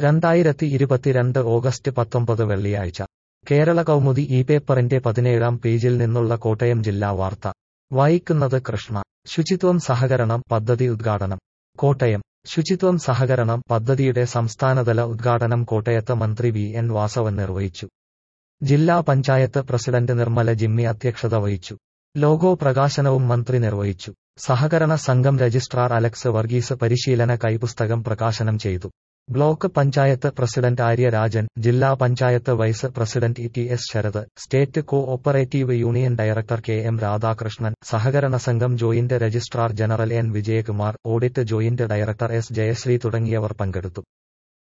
രണ്ടായിരത്തി ഇരുപത്തിരണ്ട് ഓഗസ്റ്റ് പത്തൊമ്പത് വെള്ളിയാഴ്ച കേരള കൗമുദി ഈ പേപ്പറിന്റെ പതിനേഴാം പേജിൽ നിന്നുള്ള കോട്ടയം ജില്ലാ വാർത്ത വായിക്കുന്നത് കൃഷ്ണ ശുചിത്വം സഹകരണം പദ്ധതി ഉദ്ഘാടനം കോട്ടയം ശുചിത്വം സഹകരണം പദ്ധതിയുടെ സംസ്ഥാനതല ഉദ്ഘാടനം കോട്ടയത്ത് മന്ത്രി വി എൻ വാസവൻ നിർവഹിച്ചു ജില്ലാ പഞ്ചായത്ത് പ്രസിഡന്റ് നിർമ്മല ജിമ്മി അധ്യക്ഷത വഹിച്ചു ലോഗോ പ്രകാശനവും മന്ത്രി നിർവഹിച്ചു സഹകരണ സംഘം രജിസ്ട്രാർ അലക്സ് വർഗീസ് പരിശീലന കൈപുസ്തകം പ്രകാശനം ചെയ്തു ബ്ലോക്ക് പഞ്ചായത്ത് പ്രസിഡന്റ് ആര്യ രാജൻ ജില്ലാ panchayat vice president E T S Sarath state cooperative union director K M Radhakrishnan സഹകരണ സംഘം joint registrar general N Vijayakumar audit joint director S Jayasree തുടങ്ങിയവർ പങ്കെടുത്തു